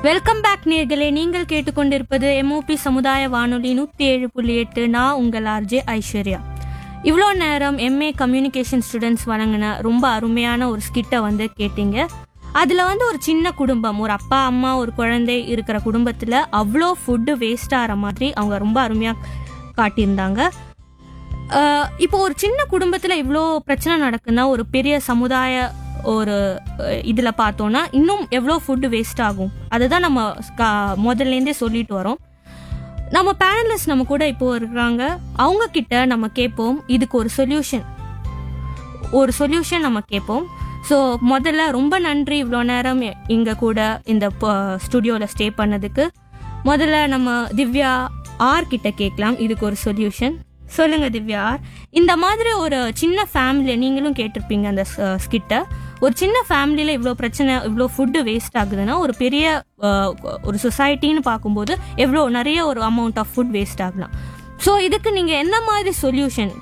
welcome back நேர்களே நீங்கள் கேட்டுக்கொண்டிருப்பது எம்ஓபி சமுதாய வானொலி நூற்றி ஏழு புள்ளி எட்டு நான் உங்கள் ஆர்ஜே ஐஸ்வர்யா இவ்வளோ நேரம் எம்ஏ கம்யூனிகேஷன் ஸ்டூடெண்ட்ஸ் வழங்கின ரொம்ப அருமையான ஒரு ஸ்கிட்டை வந்து கேட்டீங்க அதில் வந்து ஒரு சின்ன குடும்பம் ஒரு அப்பா அம்மா ஒரு குழந்தை இருக்கிற குடும்பத்தில் அவ்வளோ ஃபுட்டு வேஸ்ட் ஆகிற மாதிரி அவங்க ரொம்ப அருமையாக காட்டியிருந்தாங்க ஆஹ் இப்போ ஒரு சின்ன குடும்பத்தில் இவ்வளோ பிரச்சனை நடக்குன்னா ஒரு பெரிய சமுதாய ஒரு அஹ், இதுல பார்த்தோம்னா இன்னும் எவ்வளோ ஃபுட்டு வேஸ்ட் ஆகும் அதுதான் நம்ம கா- முதல்லேருந்தே சொல்லிட்டு வரோம் நம்ம பேனலிஸ்ட் நம்ம கூட இப்போ இருக்கிறாங்க அவங்க கிட்ட நம்ம கேட்போம் இதுக்கு ஒரு சொல்யூஷன் ஒரு சொல்யூஷன் நம்ம கேட்போம் ஸோ முதல்ல ரொம்ப நன்றி இவ்வளோ நேரம் எ- இங்க கூட இந்த ஸ்டுடியோவில் ஸ்டே பண்ணதுக்கு முதல்ல நம்ம திவ்யா ஆர் கிட்ட கேட்கலாம் இதுக்கு ஒரு சொல்யூஷன் சொல்லுங்க திவ்யா ஆர் இந்த மாதிரி ஒரு சின்ன ஃபேமிலி நீங்களும் கேட்டிருப்பீங்க அந்த ஸ்கிட்ட ஒரு சின்ன ஃபேமிலியில் இவ்வளோ பிரச்சனை இவ்வளோ ஃபுட்டு வேஸ்ட் ஆகுதுன்னா ஒரு பெரிய அஹ், ஒரு சொசைட்டின்னு பார்க்கும்போது எவ்வளோ நிறைய ஒரு அமௌண்ட் ஆஃப் ஃபுட் வேஸ்ட் ஆகலாம் ஸோ இதுக்கு நீங்கள் என்ன மாதிரி சொல்யூஷன்